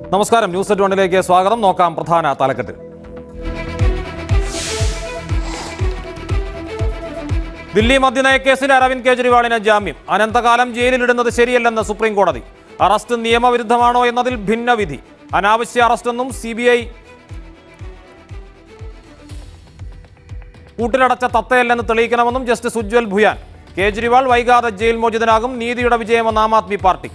നമസ്കാരം news at വണ്ണിലേക്ക് സ്വാഗതം നോക്കാം പ്രധാന തലക്കെട്ട് ദില്ലി മദ്യനയ കേസിൽ അരവിന്ദ് കെജ്രിവാളിന് ജാമ്യം അനന്തകാലം ജയിലിലിടുന്നത് ശരിയല്ലെന്ന് സുപ്രീം കോടതി അറസ്റ്റ് നിയമവിരുദ്ധമാണോ എന്നതിൽ ഭിന്നവിധി അനാവശ്യ അറസ്റ്റെന്നും സി ബി ഐ കൂട്ടിലടച്ച തത്തയല്ലെന്ന് തെളിയിക്കണമെന്നും ജസ്റ്റിസ് ഉജ്വൽ ഭുയാൻ കേജ്രിവാൾ വൈകാതെ ജയിൽ മോചിതനാകും നീതിയുടെ വിജയമെന്ന് ആം ആദ്മി പാർട്ടി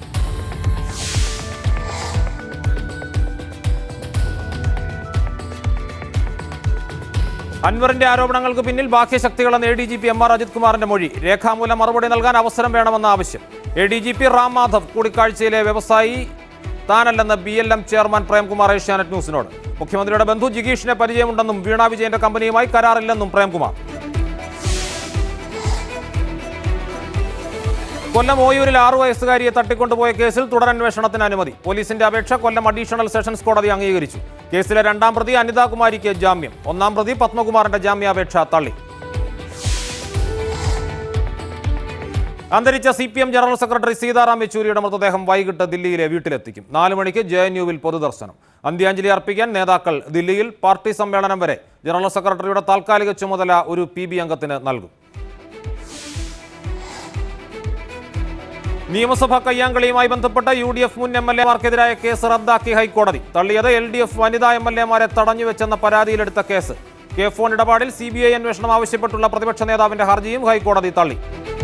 അൻവറിന്റെ ആരോപണങ്ങൾക്ക് പിന്നിൽ ബാഹ്യശക്തികളെന്ന് A D G P M R Ajith കുമാറിന്റെ മൊഴി രേഖാമൂലം മറുപടി നൽകാൻ അവസരം വേണമെന്ന ആവശ്യം A D G P Ram Madhav കൂടിക്കാഴ്ചയിലെ വ്യവസായി താനല്ലെന്ന് B L M chairman Premkumar Asianet ന്യൂസിനോട് മുഖ്യമന്ത്രിയുടെ ബന്ധു ജിഗീഷിനെ പരിചയമുണ്ടെന്നും വീണ വിജയന്റെ കമ്പനിയുമായി കരാറില്ലെന്നും പ്രേംകുമാർ കൊല്ലം ഓയൂരിൽ ആറു വയസ്സുകാരിയെ തട്ടിക്കൊണ്ടുപോയ കേസിൽ തുടരന്വേഷണത്തിന് അനുമതി പോലീസിന്റെ അപേക്ഷ കൊല്ലം അഡീഷണൽ സെഷൻസ് കോടതി അംഗീകരിച്ചു കേസിലെ രണ്ടാം പ്രതി അനിതാകുമാരിക്ക് ജാമ്യം ഒന്നാം പ്രതി പത്മകുമാറിന്റെ ജാമ്യാപേക്ഷ തള്ളി അന്തരിച്ച C P M general secretary Sitaram യെച്ചൂരിയുടെ മൃതദേഹം വൈകിട്ട് ദില്ലിയിലെ വീട്ടിലെത്തിക്കും നാല് മണിക്ക് ജെ എൻ യുവിൽ പൊതുദർശനം അന്ത്യാഞ്ജലി അർപ്പിക്കാൻ നേതാക്കൾ ദില്ലിയിൽ പാർട്ടി സമ്മേളനം വരെ ജനറൽ സെക്രട്ടറിയുടെ താൽക്കാലിക ചുമതല ഒരു പി ബി അംഗത്തിന് നൽകും നിയമസഭാ കയ്യാങ്കളിയുമായി ബന്ധപ്പെട്ട യു ഡി എഫ് മുൻ എം എൽ എമാർക്കെതിരായ കേസ് റദ്ദാക്കി ഹൈക്കോടതി തള്ളിയത് എൽ ഡി എഫ് വനിതാ എം എൽ എമാരെ തടഞ്ഞുവെച്ചെന്ന പരാതിയിലെടുത്ത കേസ് കെ ഫോൺ ഇടപാടിൽ സി ബി ഐ അന്വേഷണം ആവശ്യപ്പെട്ടുള്ള പ്രതിപക്ഷ നേതാവിന്റെ ഹർജിയും ഹൈക്കോടതി തള്ളി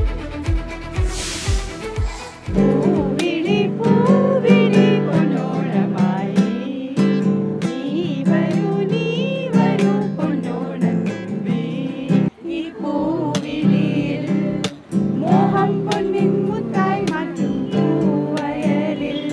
പൂവിളി പൂവിളി പൊന്നോണമായി നീ വരൂ നീ വരൂ പൊന്നോണത്തുമ്പി ഈ പൂവിളിയിൽ മോഹം പൊന്നിൻ മുത്തായി മാറ്റും പൂവയലിൽ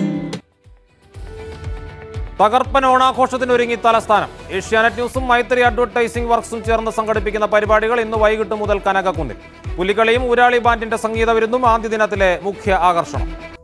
തകർപ്പൻ ഓണാഘോഷത്തിന് ഒരുങ്ങി തലസ്ഥാനം ഏഷ്യാനെറ്റ് ന്യൂസും മൈത്രി അഡ്വർടൈസിംഗ് വർക്ക്സും ചേർന്ന് സംഘടിപ്പിക്കുന്ന പരിപാടികൾ ഇന്ന് വൈകിട്ട് മുതൽ കനകക്കുന്നിൽ പുലിക്കളിയും ഊരാളി ബാൻഡിന്റെ സംഗീത വിരുന്നും ആദ്യ ദിനത്തിലെ മുഖ്യ ആകർഷണം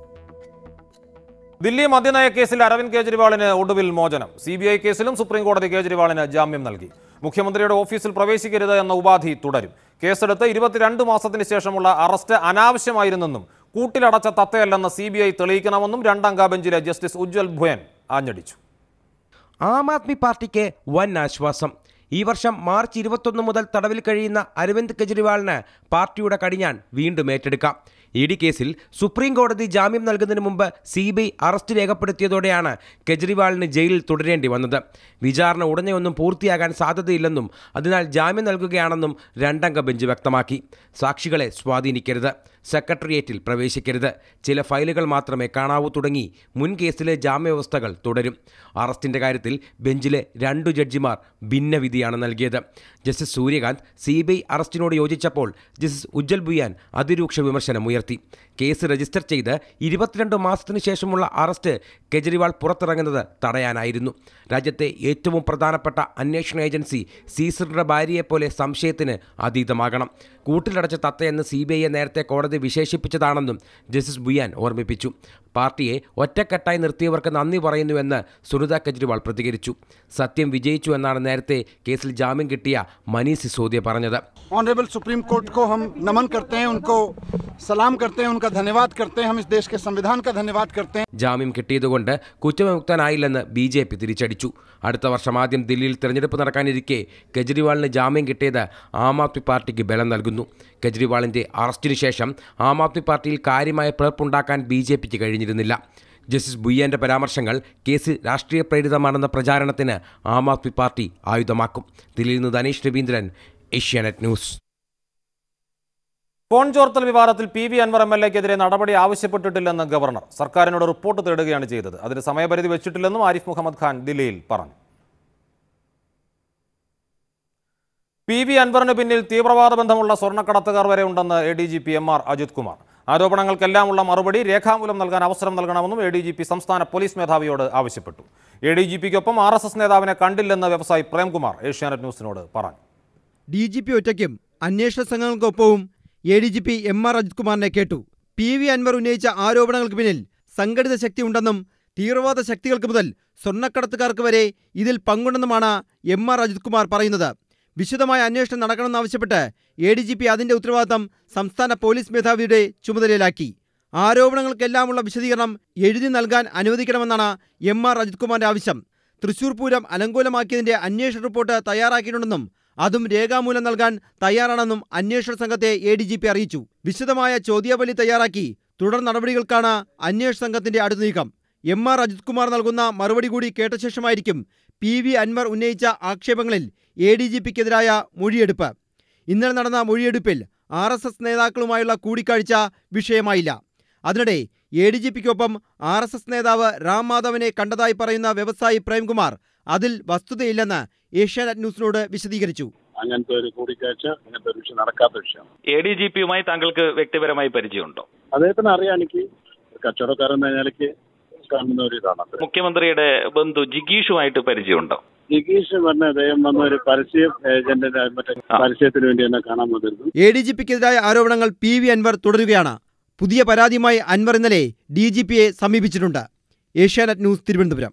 ദില്ലി മദ്യനയ കേസിൽ അരവിന്ദ് കെജ്രിവാളിന് ഒടുവിൽ മോചനം സി ബി ഐ കേസിലും സുപ്രീം കോടതി കേജ്രിവാളിന് ജാമ്യം നൽകി മുഖ്യമന്ത്രിയുടെ ഓഫീസിൽ പ്രവേശിക്കരുത് എന്ന ഉപാധി തുടരും കേസെടുത്ത് ഇരുപത്തിരണ്ട് മാസത്തിന് ശേഷമുള്ള അറസ്റ്റ് അനാവശ്യമായിരുന്നെന്നും കൂട്ടിലടച്ച തത്തയല്ലെന്ന് സി ബി ഐ തെളിയിക്കണമെന്നും രണ്ടംഗ ബെഞ്ചിലെ ജസ്റ്റിസ് ഉജ്വൽ ഭുയൻ ആഞ്ഞടിച്ചു ആം ആദ്മി പാർട്ടിക്ക് വൻ ആശ്വാസം ഈ വർഷം മാർച്ച് ഇരുപത്തൊന്ന് മുതൽ തടവിൽ കഴിയുന്ന അരവിന്ദ് കെജ്രിവാളിന് പാർട്ടിയുടെ കടിഞ്ഞാൻ വീണ്ടും ഏറ്റെടുക്കാം ഇ ഡി കേസിൽ സുപ്രീം കോടതി ജാമ്യം നൽകുന്നതിന് മുമ്പ് സി ബി ഐ അറസ്റ്റ് രേഖപ്പെടുത്തിയതോടെയാണ് കെജ്രിവാളിന് ജയിലിൽ തുടരേണ്ടി വന്നത് വിചാരണ ഉടനെയൊന്നും പൂർത്തിയാകാൻ സാധ്യതയില്ലെന്നും അതിനാൽ ജാമ്യം നൽകുകയാണെന്നും രണ്ടംഗ ബെഞ്ച് വ്യക്തമാക്കി സാക്ഷികളെ സ്വാധീനിക്കരുത് സെക്രട്ടേറിയറ്റിൽ പ്രവേശിക്കരുത് ചില ഫയലുകൾ മാത്രമേ കാണാവൂ തുടങ്ങി മുൻ കേസിലെ ജാമ്യവ്യവസ്ഥകൾ തുടരും അറസ്റ്റിന്റെ കാര്യത്തിൽ ബെഞ്ചിലെ രണ്ടു ജഡ്ജിമാർ ഭിന്നവിധിയാണ് നൽകിയത് justice Suryakant C B I അറസ്റ്റിനോട് യോജിച്ചപ്പോൾ ജസ്റ്റിസ് ഉജ്ജൽ ബുയാൻ അതിരൂക്ഷ വിമർശനം ഉയർത്തി കേസ് രജിസ്റ്റർ ചെയ്ത് ഇരുപത്തിരണ്ട് മാസത്തിനു ശേഷമുള്ള അറസ്റ്റ് കെജ്രിവാൾ പുറത്തിറങ്ങുന്നത് തടയാനായിരുന്നു രാജ്യത്തെ ഏറ്റവും പ്രധാനപ്പെട്ട അന്വേഷണ ഏജൻസി സീസറിന്റെ ഭാര്യയെപ്പോലെ സംശയത്തിന് അതീതമാകണം കൂട്ടിലടച്ച തത്തയെന്ന് സി ബി ഐയെ നേരത്തെ കോടതി വിശേഷിപ്പിച്ചതാണെന്നും ജസ്റ്റിസ് ബുയാൻ ഓർമ്മിപ്പിച്ചു പാർട്ടിയെ ഒറ്റക്കെട്ടായി നിർത്തിയവർക്ക് നന്ദി പറയുന്നുവെന്ന് സുനിത കെജ്രിവാൾ പ്രതികരിച്ചു സത്യം വിജയിച്ചു എന്നാണ് നേരത്തെ കേസിൽ ജാമ്യം കിട്ടിയ മനീഷ് സിസോദിയ പറഞ്ഞത് ऑनरेबल सुप्रीम कोर्ट को हम नमन करते हैं उनको सलाम करते हैं उनका धन्यवाद करते हैं हम इस देश के संविधान का धन्यवाद करते हैं ജാമ്യം കിട്ടിയതുകൊണ്ട് കുറ്റവിമുക്തനായില്ലെന്ന് ബി ജെ പി തിരിച്ചടിച്ചു അടുത്ത വർഷം ആദ്യം ദില്ലിയിൽ തെരഞ്ഞെടുപ്പ് നടക്കാനിരിക്കെ കെജ്രിവാളിന് ജാമ്യം കിട്ടിയത് ആം ആദ്മി പാർട്ടിക്ക് ബലം നൽകുന്നു കെജ്രിവാളിന്റെ അറസ്റ്റിനു ശേഷം ആം ആദ്മി പാർട്ടിയിൽ കാര്യമായ പിളർപ്പുണ്ടാക്കാൻ ബി ജെ പിക്ക് കഴിഞ്ഞിരുന്നില്ല ജസ്റ്റിസ് ബുയ്യന്റെ പരാമർശങ്ങൾ കേസിൽ രാഷ്ട്രീയ പ്രേരിതമാണെന്ന പ്രചാരണത്തിന് ആം ആദ്മി പാർട്ടി ആയുധമാക്കും ദില്ലിയിൽ നിന്ന് ധനേഷ് രവീന്ദ്രൻ ഏഷ്യാനെറ്റ് ന്യൂസ് ഫോൺ ചോർത്തൽ വിവാദത്തിൽ P V Anvar M L എക്കെതിരെ നടപടി ആവശ്യപ്പെട്ടിട്ടില്ലെന്ന് ഗവർണർ സർക്കാരിനോട് റിപ്പോർട്ട് തേടുകയാണ് ചെയ്തത് അതിന് സമയപരിധി വെച്ചിട്ടില്ലെന്നും ആരിഫ് മുഹമ്മദ് ഖാൻ ദില്ലിയിൽ പറഞ്ഞു പി വി അൻവറിന് പിന്നിൽ തീവ്രവാദ ബന്ധമുള്ള സ്വർണ്ണക്കടത്തുകാർ വരെ ഉണ്ടെന്ന് A D G P M R Ajith Kumar ആരോപണങ്ങൾക്കെല്ലാമുള്ള മറുപടി രേഖാമൂലം നൽകാൻ അവസരം നൽകണമെന്നും എ ഡി ജി പി സംസ്ഥാന പോലീസ് മേധാവിയോട് ആവശ്യപ്പെട്ടു എ ഡി ജി പിക്കൊപ്പം ആർ എസ് എസ് നേതാവിനെ കണ്ടില്ലെന്ന് വ്യവസായി പ്രേംകുമാർ ഏഷ്യാനെറ്റ് ന്യൂസിനോട് പറഞ്ഞു ഡി ജി പി ഒറ്റയ്ക്കും അന്വേഷണ സംഘങ്ങൾക്കൊപ്പവും A D G P M R Ajith കുമാറിനെ കേട്ടു പി വി അൻവർ ഉന്നയിച്ച ആരോപണങ്ങൾക്ക് പിന്നിൽ സംഘടിത ശക്തി ഉണ്ടെന്നും തീവ്രവാദ ശക്തികൾക്ക് മുതൽ സ്വർണ്ണക്കടത്തുകാർക്ക് വരെ ഇതിൽ പങ്കുണ്ടെന്നുമാണ് എം ആർ അജിത് കുമാർ പറയുന്നത് വിശദമായ അന്വേഷണം നടക്കണമെന്നാവശ്യപ്പെട്ട് എ ഡി ജി പി അതിന്റെ ഉത്തരവാദിത്തം സംസ്ഥാന പോലീസ് മേധാവിയുടെ ചുമതലയിലാക്കി ആരോപണങ്ങൾക്കെല്ലാമുള്ള വിശദീകരണം എഴുതി നൽകാൻ അനുവദിക്കണമെന്നാണ് എം ആർ അജിത് കുമാറിന്റെ ആവശ്യം തൃശൂർ പൂരം അലങ്കോലമാക്കിയതിന്റെ അന്വേഷണ റിപ്പോർട്ട് തയ്യാറാക്കിയിട്ടുണ്ടെന്നും അതും രേഖാമൂലം നൽകാൻ തയ്യാറാണെന്നും അന്വേഷണ സംഘത്തെ എ ഡി ജി പി അറിയിച്ചു വിശദമായ ചോദ്യാവലി തയ്യാറാക്കി തുടർ നടപടികൾക്കാണ് അന്വേഷണ സംഘത്തിന്റെ അടുത്ത നീക്കം എം ആർ അജിത് കുമാർ നൽകുന്ന മറുപടി കൂടി കേട്ട ശേഷമായിരിക്കും പി വി അൻവർ ഉന്നയിച്ച ആക്ഷേപങ്ങളിൽ എ ഡി ജി പിക്കെതിരായ മൊഴിയെടുപ്പ് ഇന്നലെ നടന്ന മൊഴിയെടുപ്പിൽ ആർ എസ് എസ് നേതാക്കളുമായുള്ള കൂടിക്കാഴ്ച വിഷയമായില്ല അതിനിടെ എ ഡി ജി പിക്കൊപ്പം ആർ എസ് എസ് നേതാവ് രാം മാധവനെ കണ്ടതായി പറയുന്ന വ്യവസായി പ്രേംകുമാർ അതിൽ വസ്തുതയില്ലെന്ന് ഏഷ്യാനെറ്റ് ന്യൂസിനോട് വിശദീകരിച്ചു അങ്ങനത്തെ ഒരു കൂടിക്കാഴ്ച അങ്ങനത്തെ ഒരു വിഷയം നടക്കാത്ത വിഷയമാണ് എ ഡി ജി പിയുമായി താങ്കൾക്ക് വ്യക്തിപരമായി പരിചയമുണ്ടോ അദ്ദേഹത്തിന് അറിയാം എനിക്ക് ഒരു കച്ചവടക്കാരൻ എന്ന നിലയ്ക്ക് കാണുന്ന ഒരു ഇതാണ് അത് മുഖ്യമന്ത്രിയുടെ ബന്ധു ജിഗീഷുമായിട്ട് പരിചയമുണ്ടോ ജിഗീഷ് പറഞ്ഞ അദ്ദേഹം വന്ന ഒരു പരസ്യ ഏജന്റിന്റെ മറ്റേ പരസ്യത്തിന് വേണ്ടി എന്നെ കാണാൻ വന്നിരുന്നു എ ഡി ജി പിക്കെതിരായ ആരോപണങ്ങൾ പി വി അൻവർ തുടരുകയാണ് പുതിയ പരാതിയുമായി അൻവർ ഇന്നലെ ഡി ജി പിയെ സമീപിച്ചിട്ടുണ്ട് ഏഷ്യാനെറ്റ് ന്യൂസ് തിരുവനന്തപുരം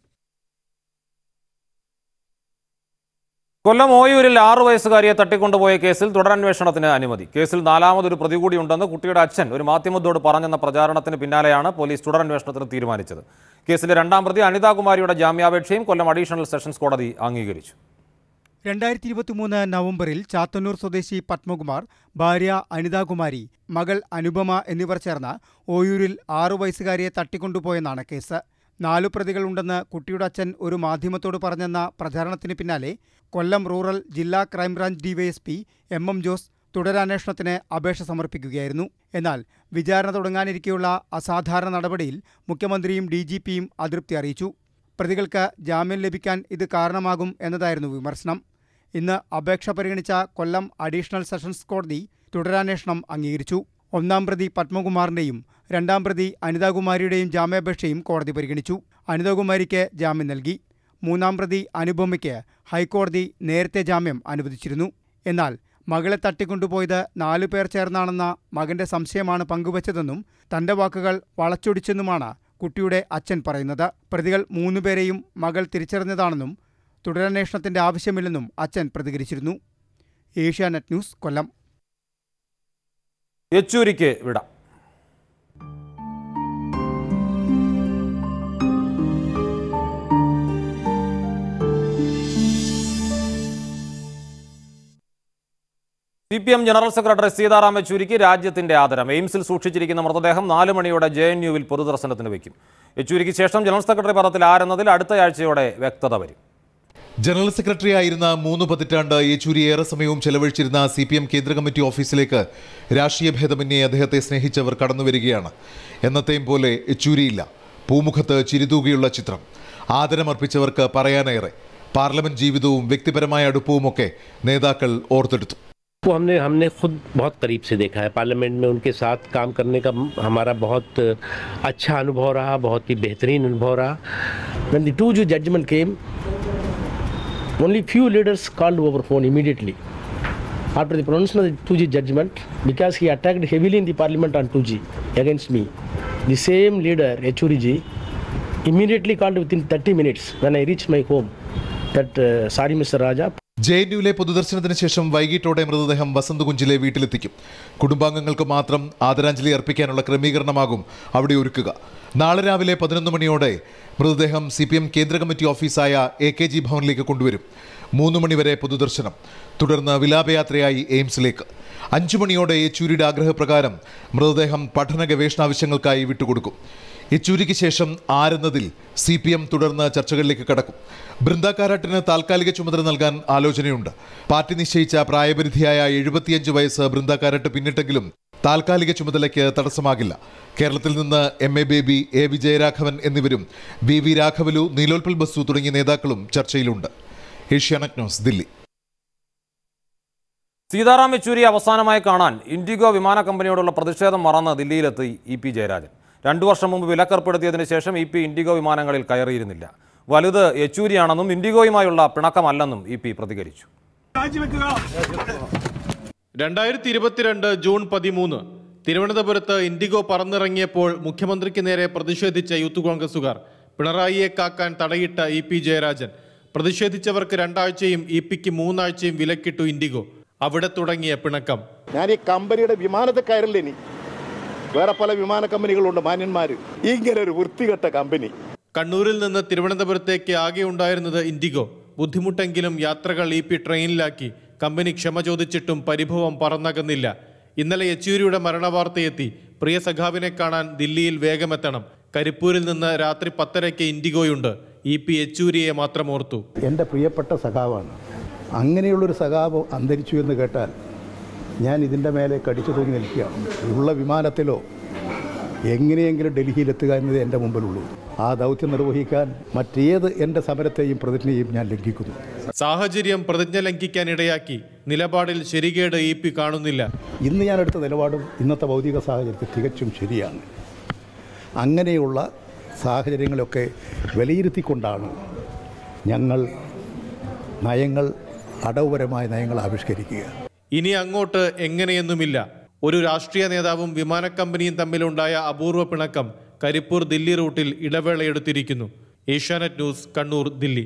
കൊല്ലം ഓയൂരിൽ ആറു വയസ്സുകാരിയെ തട്ടിക്കൊണ്ടുപോയ കേസിൽ തുടരന്വേഷണത്തിന് അനുമതി കേസിൽ നാലാമതൊരു പ്രതി കൂടിയുണ്ടെന്ന് കുട്ടിയുടെ അച്ഛൻ ഒരു മാധ്യമത്തോട് പറഞ്ഞെന്ന പ്രചാരണത്തിന് പിന്നാലെയാണ് പോലീസ് തുടരന്വേഷണത്തിന് തീരുമാനിച്ചത് കേസിലെ രണ്ടാം പ്രതി അനിതാകുമാരിയുടെ ജാമ്യാപേക്ഷയും കൊല്ലം അഡീഷണൽ സെഷൻസ് കോടതി അംഗീകരിച്ചു രണ്ടായിരത്തി ഇരുപത്തിമൂന്ന് നവംബറിൽ ചാത്തന്നൂർ സ്വദേശി പത്മകുമാർ ഭാര്യ അനിതാകുമാരി മകൾ അനുപമ എന്നിവർ ചേർന്ന് ഓയൂരിൽ ആറു വയസ്സുകാരിയെ തട്ടിക്കൊണ്ടുപോയെന്നാണ് കേസ് നാലു പ്രതികളുണ്ടെന്ന് കുട്ടിയുടെ അച്ഛൻ ഒരു മാധ്യമത്തോട് പറഞ്ഞെന്ന പ്രചാരണത്തിന് പിന്നാലെ കൊല്ലം റൂറൽ ജില്ലാ crime branch DYSP M M Jose തുടരന്വേഷണത്തിന് അപേക്ഷ സമർപ്പിക്കുകയായിരുന്നു എന്നാൽ വിചാരണ തുടങ്ങാനിരിക്കെയുള്ള അസാധാരണ നടപടിയിൽ മുഖ്യമന്ത്രിയും ഡി ജി പിയും അതൃപ്തി അറിയിച്ചു പ്രതികൾക്ക് ജാമ്യം ലഭിക്കാൻ ഇത് കാരണമാകും എന്നതായിരുന്നു വിമർശനം ഇന്ന് അപേക്ഷ പരിഗണിച്ച കൊല്ലം അഡീഷണൽ സെഷൻസ് കോടതി തുടരന്വേഷണം അംഗീകരിച്ചു ഒന്നാം പ്രതി പത്മകുമാറിന്റെയും രണ്ടാം പ്രതി അനിതാകുമാരിയുടെയും ജാമ്യാപേക്ഷയും കോടതി പരിഗണിച്ചു അനിതാകുമാരിക്ക് ജാമ്യം നൽകി മൂന്നാം പ്രതി അനുപമയ്ക്ക് ഹൈക്കോടതി നേരത്തെ ജാമ്യം അനുവദിച്ചിരുന്നു എന്നാൽ മകളെ തട്ടിക്കൊണ്ടുപോയത് നാലു പേർ ചേർന്നാണെന്ന മകന്റെ സംശയമാണ് പങ്കുവച്ചതെന്നും തന്റെ വാക്കുകൾ വളച്ചൊടിച്ചെന്നുമാണ് കുട്ടിയുടെ അച്ഛൻ പറയുന്നത് പ്രതികൾ മൂന്നുപേരെയും മകൾ തിരിച്ചറിഞ്ഞതാണെന്നും തുടരന്വേഷണത്തിന്റെ ആവശ്യമില്ലെന്നും അച്ഛൻ പ്രതികരിച്ചിരുന്നു ഏഷ്യാനെറ്റ് ന്യൂസ് കൊല്ലം യെച്ചൂരിക്ക് വിടാം C P M general secretary Sitaram യെച്ചൂരിക്ക് രാജ്യത്തിന്റെ ആദരം എയിംസിൽ സൂക്ഷിച്ചിരിക്കുന്ന മൃതദേഹം നാല് മണിയോടെ ജെ എൻ യുവിൽ പൊതുദർശനത്തിന് വയ്ക്കും യെച്ചൂരിക്ക് ശേഷം ജനറൽ സെക്രട്ടറി പദത്തിൽ ആരെന്നതിൽ അടുത്തയാഴ്ചയോടെ വ്യക്തത വരും ജനറൽ സെക്രട്ടറി ആയിരുന്ന മൂന്ന് പതിറ്റാണ്ട് യെച്ചൂരി ഏറെ സമയവും ചെലവഴിച്ചിരുന്ന സി പി എം കേന്ദ്ര കമ്മിറ്റി ഓഫീസിലേക്ക് രാഷ്ട്രീയ ഭേദമന്യേ അദ്ദേഹത്തെ സ്നേഹിച്ചവർ കടന്നുവരികയാണ് എന്നത്തെയും പോലെ യെച്ചൂരിയില്ല പൂമുഖത്ത് ചിരിതൂകിയുള്ള ചിത്രം ആദരമർപ്പിച്ചവർക്ക് പറയാനേറെ പാർലമെന്റ് ജീവിതവും വ്യക്തിപരമായ അടുപ്പവുമൊക്കെ നേതാക്കൾ ഓർത്തെടുത്തു वो हमने हमने खुद बहुत करीब से देखा है पार्लियामेंट में उनके साथ काम करने का हमारा बहुत अच्छा अनुभव रहा बहुत ही बेहतरीन अनुभव रहा when the 2G judgment came only few leaders called over phone immediately after the pronouncement of the 2G judgment because he attacked heavily in the parliament on 2G against me the same leader Yechuriji immediately called within 30 minutes when I reached my home that uh, sorry Mr. Raja J N യുവിലെ പൊതുദർശനത്തിന് ശേഷം വൈകിട്ടോടെ മൃതദേഹം വസന്തകുഞ്ചിലെ വീട്ടിലെത്തിക്കും കുടുംബാംഗങ്ങൾക്ക് മാത്രം ആദരാഞ്ജലി അർപ്പിക്കാനുള്ള ക്രമീകരണമാകും അവിടെ ഒരുക്കുക നാളെ രാവിലെ പതിനൊന്ന് മണിയോടെ മൃതദേഹം സി പി എം കേന്ദ്ര കമ്മിറ്റി ഓഫീസായ എ കെ ജി ഭവനിലേക്ക് കൊണ്ടുവരും മൂന്ന് മണിവരെ പൊതുദർശനം തുടർന്ന് വിലാപയാത്രയായി എയിംസിലേക്ക് അഞ്ചു മണിയോടെ യെച്ചൂരിയുടെ ആഗ്രഹപ്രകാരം മൃതദേഹം പഠന ഗവേഷണാവശ്യങ്ങൾക്കായി വിട്ടുകൊടുക്കും യെച്ചൂരിക്ക് ശേഷം ആരെന്നതിൽ സി പി എം തുടർന്ന് ചർച്ചകളിലേക്ക് കടക്കും ബൃന്ദ കാരാട്ടിന് താൽക്കാലിക ചുമതല നൽകാൻ ആലോചനയുണ്ട് പാർട്ടി നിശ്ചയിച്ച പ്രായപരിധിയായ എഴുപത്തിയഞ്ച് വയസ്സ് ബൃന്ദ കാരാട്ട് പിന്നിട്ടെങ്കിലും താൽക്കാലിക ചുമതലയ്ക്ക് തടസ്സമാകില്ല കേരളത്തിൽ നിന്ന് M A Baby A Vijayaraghavan എന്നിവരും വി വി രാഘവലു നീലോൽപൽ ബസു തുടങ്ങിയ നേതാക്കളും ചർച്ചയിലുണ്ട് ഏഷ്യാനെറ്റ് ന്യൂസ് ദില്ലി സീതാറാം യെച്ചൂരി അവസാനമായി കാണാൻ ഇൻഡിഗോ വിമാന കമ്പനിയോടുള്ള പ്രതിഷേധം മറന്ന് ദില്ലിയിലെത്തി ഇ പി ജയരാജൻ രണ്ടു വർഷം മുമ്പ് വിലക്കേർപ്പെടുത്തിയതിനു ശേഷം ഇ പി ഇൻഡിഗോ വിമാനങ്ങളിൽ കയറിയിരുന്നില്ല വലുത് യെച്ചൂരിയാണെന്നും ഇൻഡിഗോയുമായുള്ള പിണക്കമല്ലെന്നും ഇ പി പ്രതികരിച്ചു രണ്ടായിരത്തി ഇരുപത്തിരണ്ട് ജൂൺ പതിമൂന്ന് തിരുവനന്തപുരത്ത് ഇൻഡിഗോ പറന്നിറങ്ങിയപ്പോൾ മുഖ്യമന്ത്രിക്ക് നേരെ പ്രതിഷേധിച്ച യൂത്ത് കോൺഗ്രസുകാർ പിണറായിയെ കാക്കാൻ തടയിട്ട ഇ പി ജയരാജൻ പ്രതിഷേധിച്ചവർക്ക് രണ്ടാഴ്ചയും ഇ പിക്ക് മൂന്നാഴ്ചയും വിലക്കിട്ടു ഇൻഡിഗോ അവിടെ തുടങ്ങിയ പിണക്കം ഞാൻ ഈ കമ്പനിയുടെ വിമാനത്തിൽ കയറില്ല ഇനി വേറെ പല വിമാന കമ്പനികളുണ്ട് മാന്യന്മാർ ഇങ്ങനെ ഒരു വൃത്തികെട്ട കമ്പനി കണ്ണൂരിൽ നിന്ന് തിരുവനന്തപുരത്തേക്ക് ആകെ ഉണ്ടായിരുന്നത് ഇൻഡിഗോ ബുദ്ധിമുട്ടെങ്കിലും യാത്രകൾ ഇ പി ട്രെയിനിലാക്കി കമ്പനി ക്ഷമ ചോദിച്ചിട്ടും പരിഭവം പറന്നകുന്നില്ല ഇന്നലെ യെച്ചൂരിയുടെ മരണവാർത്തയെത്തി പ്രിയ സഖാവിനെ കാണാൻ ദില്ലിയിൽ വേഗമെത്തണം കരിപ്പൂരിൽ നിന്ന് രാത്രി പത്തരയ്ക്ക് ഇൻഡിഗോയുണ്ട് ഇ പി യെച്ചൂരിയെ മാത്രം ഓർത്തു എൻ്റെ പ്രിയപ്പെട്ട സഖാവാണ് അങ്ങനെയുള്ളൊരു സഖാവ് അന്തരിച്ചു എന്ന് കേട്ടാൽ ഞാൻ ഇതിൻ്റെ മേലെ കടിച്ചു തൂങ്ങി നിൽക്കുകയാണ് ഉള്ള വിമാനത്തിലോ എങ്ങനെയെങ്കിലും ഡൽഹിയിലെത്തുക എന്നതേ എൻ്റെ മുമ്പിലുള്ളൂ ആ ദൗത്യം നിർവഹിക്കാൻ മറ്റേത് എൻ്റെ സമരത്തെയും പ്രതിജ്ഞയും ഞാൻ ലംഘിക്കുന്നു സാഹചര്യം പ്രതിജ്ഞ ലംഘിക്കാൻ ഇടയാക്കി നിലപാടിൽ ശരികേട് ഇ പി കാണുന്നില്ല ഇന്ന് ഞാൻ എടുത്ത നിലപാടും ഇന്നത്തെ ഭൗതിക സാഹചര്യത്തിൽ തികച്ചും ശരിയാണ് അങ്ങനെയുള്ള സാഹചര്യങ്ങളൊക്കെ വിലയിരുത്തിക്കൊണ്ടാണ് ഞങ്ങൾ നയങ്ങൾ അടവുപരമായ നയങ്ങൾ ആവിഷ്കരിക്കുക ഇനി അങ്ങോട്ട് എങ്ങനെയെന്നുമില്ല ഒരു രാഷ്ട്രീയ നേതാവും വിമാനക്കമ്പനിയും തമ്മിലുണ്ടായ അപൂർവ പിണക്കം കരിപ്പൂർ ദില്ലി റൂട്ടിൽ ഇടവേളയെടുത്തിരിക്കുന്നു ഏഷ്യാനെറ്റ് ന്യൂസ് കണ്ണൂർ ദില്ലി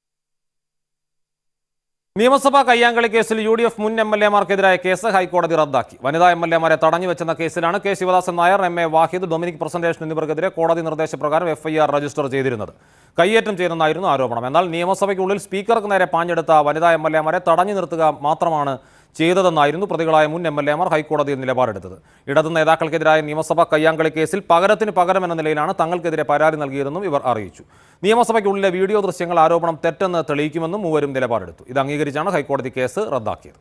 നിയമസഭാ കയ്യാങ്കളി കേസിൽ യു ഡി എഫ് മുൻ എം എൽ എമാർക്കെതിരായ കേസ് ഹൈക്കോടതി റദ്ദാക്കി വനിതാ എം എൽ എമാരെ തടഞ്ഞു വെച്ചെന്ന കേസിലാണ് K Sivadasan Nair M A Wahid Dominic Presentation എന്നിവർക്കെതിരെ കോടതി നിർദ്ദേശപ്രകാരം എഫ്ഐആർ രജിസ്റ്റർ ചെയ്തിരുന്നത് കയ്യേറ്റം ചെയ്തെന്നായിരുന്നു ആരോപണം എന്നാൽ നിയമസഭയ്ക്കുള്ളിൽ സ്പീക്കർക്ക് നേരെ പാഞ്ഞെടുത്ത വനിതാ എം എൽ എമാരെ തടഞ്ഞു നിർത്തുക മാത്രമാണ് ചെയ്തതെന്നായിരുന്നു പ്രതികളായ മുൻ എം എൽ എമാർ ഹൈക്കോടതിയിൽ നിലപാടെടുത്തത് ഇടതു നേതാക്കൾക്കെതിരായ നിയമസഭാ കയ്യാങ്കളി കേസിൽ പകരത്തിന് പകരം എന്ന നിലയിലാണ് തങ്ങൾക്കെതിരെ പരാതി നൽകിയതെന്നും ഇവർ അറിയിച്ചു നിയമസഭയ്ക്കുള്ളിലെ വീഡിയോ ദൃശ്യങ്ങൾ ആരോപണം തെറ്റെന്ന് തെളിയിക്കുമെന്നും മൂവരും നിലപാടെടുത്തു ഇത് അംഗീകരിച്ചാണ് ഹൈക്കോടതി കേസ് റദ്ദാക്കിയത്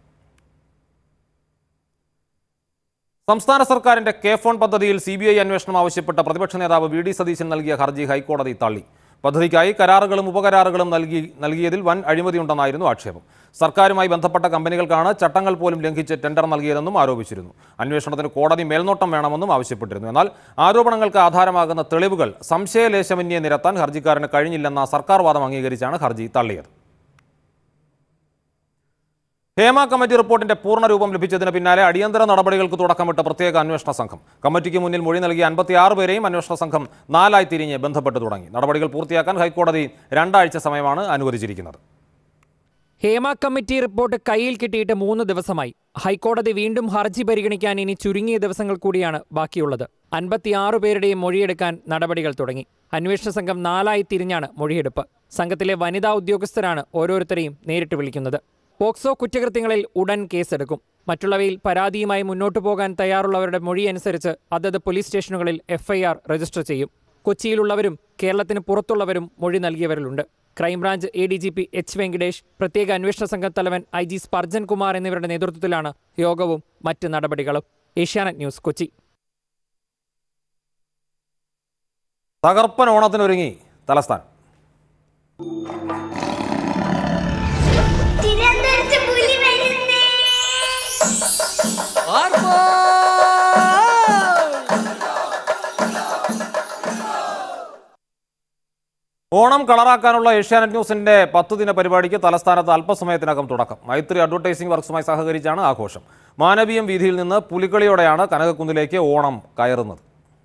സംസ്ഥാന സർക്കാരിന്റെ കെ ഫോൺ പദ്ധതിയിൽ സി ബി ഐ അന്വേഷണം ആവശ്യപ്പെട്ട പ്രതിപക്ഷ നേതാവ് വി ഡി സതീശൻ നൽകിയ ഹർജി ഹൈക്കോടതി തള്ളി പദ്ധതിക്കായി കരാറുകളും ഉപകരാറുകളും നൽകി നൽകിയതിൽ വൻ അഴിമതിയുണ്ടെന്നായിരുന്നു ആക്ഷേപം സർക്കാരുമായി ബന്ധപ്പെട്ട കമ്പനികൾക്കാണ് ചട്ടങ്ങൾ പോലും ലംഘിച്ച് ടെൻഡർ നൽകിയതെന്നും ആരോപിച്ചിരുന്നു അന്വേഷണത്തിന് കോടതി മേൽനോട്ടം വേണമെന്നും ആവശ്യപ്പെട്ടിരുന്നു എന്നാൽ ആരോപണങ്ങൾക്ക് ആധാരമാകുന്ന തെളിവുകൾ സംശയലേശമന്യെ നിരത്താൻ ഹർജിക്കാരന് കഴിഞ്ഞില്ലെന്ന സർക്കാർ വാദം അംഗീകരിച്ചാണ് ഹർജി തള്ളിയത് ഹേമ കമ്മിറ്റി റിപ്പോർട്ടിന്റെ പൂർണ്ണരൂപം ലഭിച്ചതിന് പിന്നാലെ അടിയന്തര നടപടികൾക്ക് തുടക്കമിട്ട പ്രത്യേക അന്വേഷണ സംഘം കമ്മിറ്റിക്ക് മുന്നിൽ മൊഴി നൽകിയ അൻപത്തിയാറ് പേരെയും അന്വേഷണ സംഘം നാലായി തിരിഞ്ഞ് ബന്ധപ്പെട്ട് തുടങ്ങി നടപടികൾ പൂർത്തിയാക്കാൻ ഹൈക്കോടതി രണ്ടാഴ്ച സമയമാണ് അനുവദിച്ചിരിക്കുന്നത് ഹേമ കമ്മിറ്റി റിപ്പോർട്ട് കയ്യിൽ കിട്ടിയിട്ട് മൂന്ന് ദിവസമായി ഹൈക്കോടതി വീണ്ടും ഹർജി പരിഗണിക്കാൻ ഇനി ചുരുങ്ങിയ ദിവസങ്ങൾ കൂടിയാണ് ബാക്കിയുള്ളത് അൻപത്തിയാറ് പേരുടെയും മൊഴിയെടുക്കാൻ നടപടികൾ തുടങ്ങി അന്വേഷണ സംഘം നാലായി തിരിഞ്ഞാണ് മൊഴിയെടുപ്പ് സംഘത്തിലെ വനിതാ ഉദ്യോഗസ്ഥരാണ് ഓരോരുത്തരെയും നേരിട്ട് വിളിക്കുന്നത് പോക്സോ കുറ്റകൃത്യങ്ങളിൽ ഉടൻ കേസെടുക്കും മറ്റുള്ളവയിൽ പരാതിയുമായി മുന്നോട്ടു പോകാൻ തയ്യാറുള്ളവരുടെ മൊഴി അനുസരിച്ച് അതത് പോലീസ് സ്റ്റേഷനുകളിൽ എഫ്ഐആർ രജിസ്റ്റർ ചെയ്യും കൊച്ചിയിലുള്ളവരും കേരളത്തിന് പുറത്തുള്ളവരും മൊഴി നൽകിയവരിലുണ്ട് crime branch A D G P H Venkatesh പ്രത്യേക അന്വേഷണ സംഘം തലവൻ ഐ ജി സ്പർജൻ കുമാർ എന്നിവരുടെ നേതൃത്വത്തിലാണ് യോഗവും മറ്റ് നടപടികളും ഏഷ്യാനെറ്റ് ന്യൂസ് കൊച്ചി തകർപ്പൻ ഓണത്തിനൊരുങ്ങി തലസ്ഥാനം തിരുവനന്തപുരത്ത് പുലി വരുന്നേ ഓണം കളറാക്കാനുള്ള ഏഷ്യാനെറ്റ് ന്യൂസിന്റെ പത്ത് ദിന പരിപാടിക്ക് തലസ്ഥാനത്ത് അല്പസമയത്തിനകം തുടക്കം മൈത്രി അഡ്വർടൈസിംഗ് വർക്ക്സുമായി സഹകരിച്ചാണ് ആഘോഷം മാനവീയം വീതിയിൽ നിന്ന് പുലിക്കളിയോടെയാണ് കനകക്കുന്നിലേക്ക് ഓണം കയറുന്നത്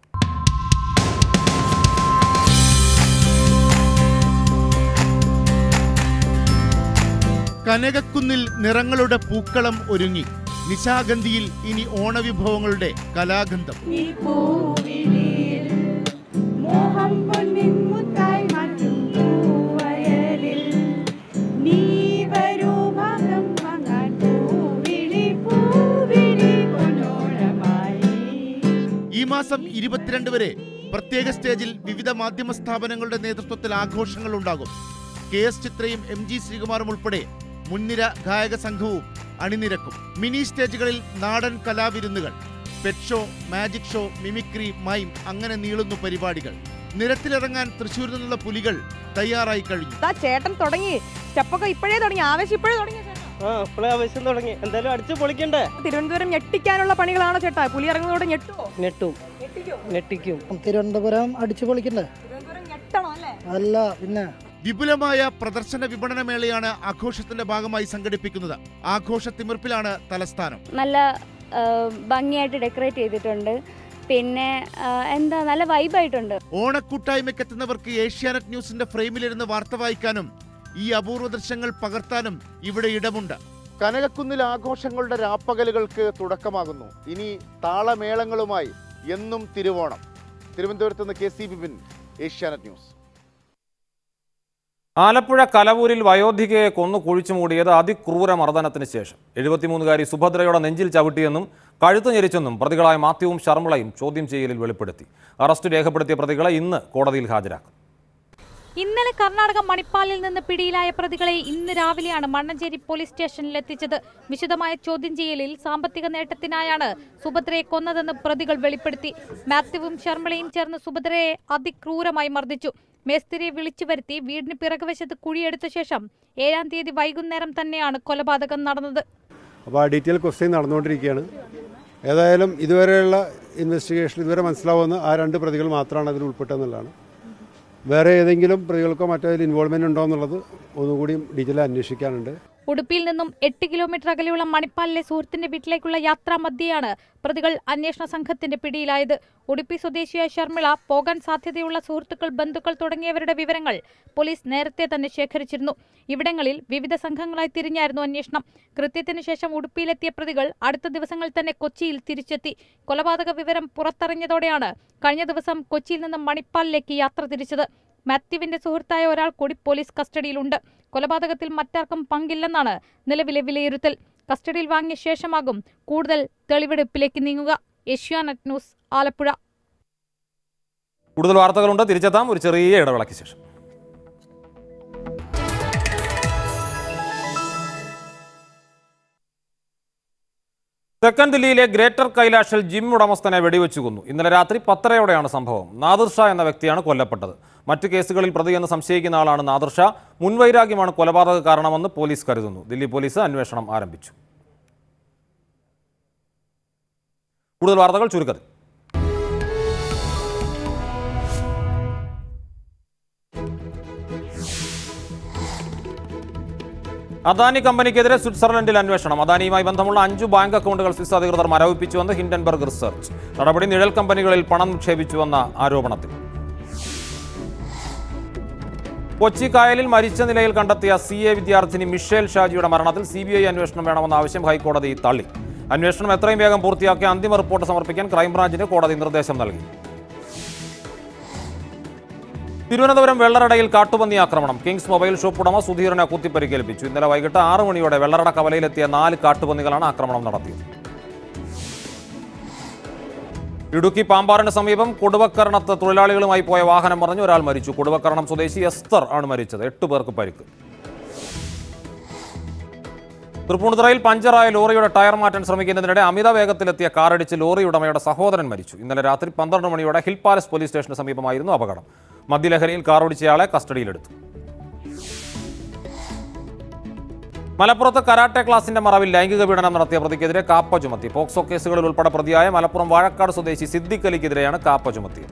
കനകക്കുന്നിൽ നിറങ്ങളുടെ പൂക്കളം ഒരുങ്ങി നിശാഗന്ധിയിൽ ഇനി ഓണവിഭവങ്ങളുടെ കലാഗന്ധം ഈ പൂവിളിയിൽ മോഹം പൊന്നിൻ മുത്തായി മാറ്റും പൂവയലിൽ നീ വരൂ മകം മങ്ങാൻ പൂവിളി പൂവിളി പൊന്നോണമായി ഈ മാസം ഇരുപത്തിരണ്ട് വരെ പ്രത്യേക സ്റ്റേജിൽ വിവിധ മാധ്യമ സ്ഥാപനങ്ങളുടെ നേതൃത്വത്തിൽ ആഘോഷങ്ങൾ ഉണ്ടാകും കെ എസ് ചിത്രയും എം ജി ശ്രീകുമാറും ഉൾപ്പെടെ മുൻനിര ഗായക സംഘവും അണിനിരക്കും മിനി സ്റ്റേജുകളിൽ നാടൻ കലാവിരുന്നുകൾ pet show magic show mimicry mime അങ്ങനെ നീളുന്നു പരിപാടികൾ നിരത്തിലിറങ്ങാൻ തൃശ്ശൂരിൽ നിന്നുള്ള പുലികൾ തയ്യാറായി കഴിഞ്ഞു ദാ ചേട്ടൻ തുടങ്ങി സ്റ്റെപ്പൊക്കെ ഇപ്പോഴേ തുടങ്ങി ആവേശം ഇപ്പോഴേ തുടങ്ങി ആ ഇപ്പോഴേ ആവശ്യം തുടങ്ങി എന്തായാലും അടിച്ചു പൊളിക്കണ്ടേ തിരുവനന്തപുരം ഞെട്ടിക്കാനുള്ള പണികളാണോ ചേട്ടാ പുലി ഇറങ്ങുന്നതോടെ ഞെട്ടുവോ നെട്ടും നെട്ടിക്കും തിരുവനന്തപുരം അടിച്ചു പൊളിക്കണ്ടേ ഞെട്ടണോ അല്ലേ അല്ല പിന്നെ വിപുലമായ പ്രദർശന വിപണന മേളയാണ് ആഘോഷത്തിന്റെ ഭാഗമായി സംഘടിപ്പിക്കുന്നത് ആഘോഷ തിമിർപ്പിലാണ് തലസ്ഥാനം നല്ല ആ, ഭംഗിയായിട്ട് ഡെക്കറേറ്റ് ചെയ്തിട്ടുണ്ട് പിന്നെ ആ, എന്താ നല്ല വൈബായിട്ടുണ്ട് ഓണക്കൂട്ടായ്മയ്ക്ക് എത്തുന്നവർക്ക് ഏഷ്യാനെറ്റ് ന്യൂസിന്റെ ഫ്രെയിമിലിരുന്ന് വാർത്ത വായിക്കാനും ഈ അപൂർവ ദൃശ്യങ്ങൾ പകർത്താനും ഇവിടെ ഇടമുണ്ട് കനകക്കുന്നിൽ ആഘോഷങ്ങളുടെ രാപ്പകലുകൾക്ക് തുടക്കമാകുന്നു ഇനി താളമേളങ്ങളുമായി എന്നും തിരുവോണം തിരുവനന്തപുരത്ത് നിന്ന് K C Bipin Asianet news Alappuzha കലവൂരിൽ വയോധികയെ കൊന്നു കുഴിച്ചു മൂടിയത് അതിക്രൂര മർദ്ദനത്തിന് ശേഷം എഴുപത്തിമൂന്നുകാരി സുഭദ്രയുടെ നെഞ്ചിൽ ചവിട്ടിയെന്നും കഴുത്ത് ഞെരിച്ചെന്നും പ്രതികളായ മാത്യുവും ശർമ്മളയും ചോദ്യം ചെയ്യലിൽ വെളിപ്പെടുത്തി അറസ്റ്റ് രേഖപ്പെടുത്തിയ പ്രതികളെ ഇന്ന് കോടതിയിൽ ഹാജരാക്കും ഇന്നലെ കർണാടക മണിപ്പാലിൽ നിന്ന് പിടിയിലായ പ്രതികളെ ഇന്ന് രാവിലെയാണ് മണ്ണഞ്ചേരി പോലീസ് സ്റ്റേഷനിൽ എത്തിച്ചത് വിശദമായ ചോദ്യം ചെയ്യലിൽ സാമ്പത്തിക നേട്ടത്തിനായാണ് സുഭദ്രയെ കൊന്നതെന്ന് പ്രതികൾ വെളിപ്പെടുത്തി മാത്യുവും ശർമ്മളയും ചേർന്ന് സുഭദ്രയെ അതിക്രൂരമായി മർദ്ദിച്ചു മേസ്തിരിയെ വിളിച്ചു വരുത്തി വീടിന് പിറകുവശത്ത് കുഴിയെടുത്ത ശേഷം ഏഴാം തീയതി വൈകുന്നേരം തന്നെയാണ് കൊലപാതകം നടന്നത് അപ്പോൾ ആ ഡീറ്റെയിൽ ക്വസ്റ്റ്യൻ നടന്നുകൊണ്ടിരിക്കുകയാണ് ഏതായാലും ഇതുവരെയുള്ള ഇൻവെസ്റ്റിഗേഷൻ ഇതുവരെ മനസ്സിലാവുന്ന ആ രണ്ട് പ്രതികൾ മാത്രമാണ് അതിൽ ഉൾപ്പെട്ടതെന്നുള്ളതാണ് വേറെ ഏതെങ്കിലും പ്രതികൾക്കോ മറ്റോ അതിൽ ഇൻവോൾവ്മെൻ്റ് ഉണ്ടോ എന്നുള്ളത് ഒന്നുകൂടി ഡീറ്റെയിൽ അന്വേഷിക്കാനുണ്ട് ഉടുപ്പിയിൽ നിന്നും എട്ട് കിലോമീറ്റർ അകലെയുള്ള മണിപ്പാലിലെ സുഹൃത്തിന്റെ വീട്ടിലേക്കുള്ള യാത്രാ മധ്യയാണ് പ്രതികൾ അന്വേഷണ സംഘത്തിന്റെ പിടിയിലായത് ഉടുപ്പി സ്വദേശിയായ ശർമിള പോകാൻ സാധ്യതയുള്ള സുഹൃത്തുക്കൾ ബന്ധുക്കൾ തുടങ്ങിയവരുടെ വിവരങ്ങൾ പോലീസ് നേരത്തെ തന്നെ ശേഖരിച്ചിരുന്നു ഇവിടങ്ങളിൽ വിവിധ സംഘങ്ങളായി തിരിഞ്ഞായിരുന്നു അന്വേഷണം കൃത്യത്തിന് ശേഷം ഉടുപ്പിയിലെത്തിയ പ്രതികൾ അടുത്ത ദിവസങ്ങളിൽ തന്നെ കൊച്ചിയിൽ തിരിച്ചെത്തി കൊലപാതക വിവരം പുറത്തറിഞ്ഞതോടെയാണ് കഴിഞ്ഞ ദിവസം കൊച്ചിയിൽ നിന്ന് മണിപ്പാലിലേക്ക് യാത്ര തിരിച്ചത് മാത്യുവിന്റെ സുഹൃത്തായ ഒരാൾ കൂടി പോലീസ് കസ്റ്റഡിയിലുണ്ട് കൊലപാതകത്തിൽ മറ്റാർക്കും പങ്കില്ലെന്നാണ് നിലവിലെ വിലയിരുത്തൽ കസ്റ്റഡിയിൽ വാങ്ങിയ ശേഷമാകും കൂടുതൽ തെളിവെടുപ്പിലേക്ക് നീങ്ങുക ഏഷ്യാനെറ്റ് ന്യൂസ് ആലപ്പുഴ കൂടുതൽ വാർത്തകളുണ്ട് തിരിച്ചെത്താം ഒരു ചെറിയ ഇടവേളയ്ക്ക് ശേഷം തെക്കൻ ദില്ലിയിലെ ഗ്രേറ്റർ കൈലാഷിൽ ജിം ഉടമസ്ഥനെ വെടിവെച്ചു കൊന്നു ഇന്നലെ രാത്രി പത്തരയോടെയാണ് സംഭവം നാദിർ ഷാ എന്ന വ്യക്തിയാണ് കൊല്ലപ്പെട്ടത് മറ്റു കേസുകളിൽ പ്രതിയെന്ന് സംശയിക്കുന്ന ആളാണ് നാദിർ ഷാ മുൻവൈരാഗ്യമാണ് കൊലപാതക കാരണമെന്ന് പോലീസ് കരുതുന്നു ദില്ലി പോലീസ് അന്വേഷണം ആരംഭിച്ചു കൂടുതൽ വാർത്തകൾ ചുരുക്കത്തിൽ അദാനി കമ്പനിക്കെതിരെ സ്വിറ്റ്സർലൻഡിൽ അന്വേഷണം അദാനിയുമായി ബന്ധമുള്ള അഞ്ചു ബാങ്ക് അക്കൗണ്ടുകൾ സ്വിസ് അധികൃതർ മരവിപ്പിച്ചുവെന്ന് ഹിൻഡൻബർഗ് റിസർച്ച് നടപടി നിഴൽ കമ്പനികളിൽ പണം നിക്ഷേപിച്ചുവെന്ന ആരോപണത്തിൽ കൊച്ചി കായലിൽ മരിച്ച നിലയിൽ കണ്ടെത്തിയ സി എ വിദ്യാർത്ഥിനി മിഷേൽ ഷാജിയുടെ മരണത്തിൽ സി ബി ഐ അന്വേഷണം വേണമെന്ന ആവശ്യം ഹൈക്കോടതി തള്ളി അന്വേഷണം എത്രയും വേഗം പൂർത്തിയാക്കി അന്തിമ റിപ്പോർട്ട് സമർപ്പിക്കാൻ ക്രൈംബ്രാഞ്ചിന് കോടതി നിർദ്ദേശം നൽകി തിരുവനന്തപുരം വെള്ളറടയിൽ കാട്ടുപന്നി ആക്രമണം കിങ്സ് മൊബൈൽ ഷോപ്പ് ഉടമ സുധീറിനെ കുത്തിപ്പരിക്കേൽപ്പിച്ചു ഇന്നലെ വൈകിട്ട് ആറ് മണിയോടെ വെള്ളറട കവലയിലെത്തിയ നാല് കാട്ടുപന്നികളാണ് ആക്രമണം നടത്തിയത് ഇടുക്കി പാമ്പാറിന് സമീപം കൊടുവക്കരണത്ത് തൊഴിലാളികളുമായി പോയ വാഹനം മറിഞ്ഞ് ഒരാൾ മരിച്ചു കൊടുവക്കരണം സ്വദേശി എസ്തർ ആണ് മരിച്ചത് എട്ട് പേർക്ക് പരിക്ക് തൃപ്പൂണിത്തുറയിൽ പഞ്ചറായ ലോറിയുടെ ടയർ മാറ്റാൻ ശ്രമിക്കുന്നതിനിടെ അമിത വേഗത്തിലെത്തിയ കാറടിച്ച് ലോറി ഉടമയുടെ സഹോദരൻ മരിച്ചു ഇന്നലെ രാത്രി പന്ത്രണ്ട് മണിയോടെ ഹിൽ പാലസ് പോലീസ് സ്റ്റേഷന് സമീപമായിരുന്നു അപകടം മദ്യലഹരിയിൽ കാർ ഓടിച്ചയാളെ കസ്റ്റഡിയിലെടുത്തു മലപ്പുറത്ത് കരാട്ടെ ക്ലാസിന്റെ മറവിൽ ലൈംഗിക പീഡനം നടത്തിയ പ്രതിക്കെതിരെ കാപ്പ ചുമത്തി പോക്സോ കേസുകളിൽ ഉൾപ്പെടെ പ്രതിയായ മലപ്പുറം വാഴക്കാട് സ്വദേശി സിദ്ദിഖ് അലിക്കെതിരെയാണ് കാപ്പ ചുമത്തിയത്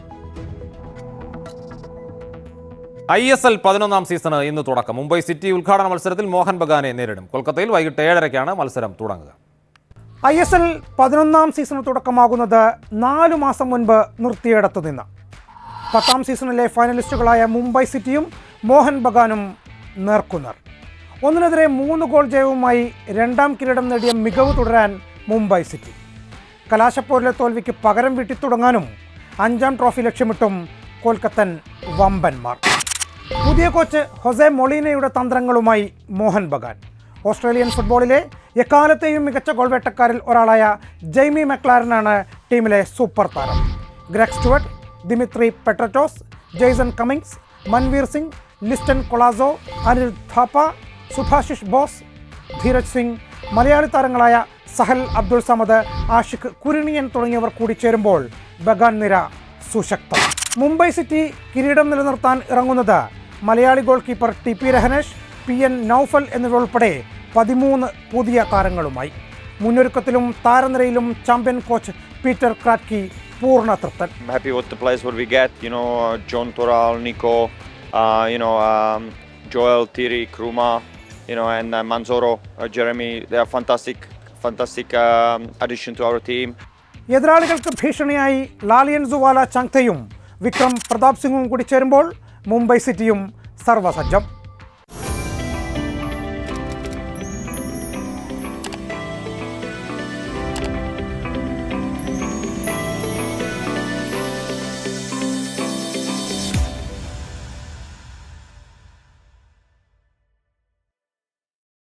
ഐ എസ് എൽ പതിനൊന്നാം സീസണ് ഇന്ന് തുടക്കം മുംബൈ സിറ്റി ഉദ്ഘാടന മത്സരത്തിൽ മോഹൻ ബഗാനെ നേരിടും കൊൽക്കത്തയിൽ വൈകിട്ട് ഏഴരയ്ക്കാണ് മത്സരം തുടങ്ങുക ഐ എസ് എൽ പതിനൊന്നാം സീസണ് തുടക്കമാകുന്നത് നാലു മാസം മുൻപ് നിർത്തിയിടത്തു നിന്ന് പത്താം സീസണിലെ ഫൈനലിസ്റ്റുകളായ മുംബൈ സിറ്റിയും മോഹൻ ബഗാനും നേർക്കുനർ ഒന്നിനെതിരെ മൂന്ന് ഗോൾ ജയവുമായി രണ്ടാം കിരീടം നേടിയ മികവ് തുടരാൻ മുംബൈ സിറ്റി കലാശപ്പോരിലെ തോൽവിക്ക് പകരം വീട്ടി തുടങ്ങാനും അഞ്ചാം ട്രോഫി ലക്ഷ്യമിട്ടും കൊൽക്കത്തൻ വമ്പന്മാർ പുതിയ കോച്ച് ഹൊസെ മൊളീനയുടെ തന്ത്രങ്ങളുമായി മോഹൻ ബഗാൻ ഓസ്ട്രേലിയൻ ഫുട്ബോളിലെ എക്കാലത്തെയും മികച്ച ഗോൾവേട്ടക്കാരിൽ ഒരാളായ ജെയ്മി മെക്ലാരനാണ് ടീമിലെ സൂപ്പർ താരം Greg Stewart Dimitri Petratos Jason Cummings Manvir Singh Liston Colaco Anil Thapa Subhasish Bose Dheeraj Singh Malayali താരങ്ങളായ സഹൽ അബ്ദുൾ സമദ് ആഷിഖ് കുരിണിയൻ തുടങ്ങിയവർ കൂടി ചേരുമ്പോൾ ബഗാൻ നിര സുശക്തം മുംബൈ സിറ്റി കിരീടം നിലനിർത്താൻ ഇറങ്ങുന്നത് Malayali goal keeper T P Rehenesh P N Noufal എന്നിവരുൾപ്പെടെ പതിമൂന്ന് പുതിയ താരങ്ങളുമായി മുന്നൊരുക്കത്തിലും താരനിരയിലും ചാമ്പ്യൻ കോച്ച് പീറ്റർ ക്രാറ്റ്കി പൂർണ്ണ തൃപ്തൻ I'm happy with the players what we get. You know, uh, John Toral, Nico, uh, you know, um, Joel, Thierry, Kruma, you know, and uh, Manzoro, uh, Jeremy. They are fantastic, fantastic um, addition to our team. എതിരാളികൾക്ക് ഭീഷണിയായി ലാലിയൻ സുവാല ചങ്തയും വിക്രം പ്രതാപ് സിംഗും കൂടി ചേരുമ്പോൾ മുംബൈ സിറ്റിയും സർവസജ്ജം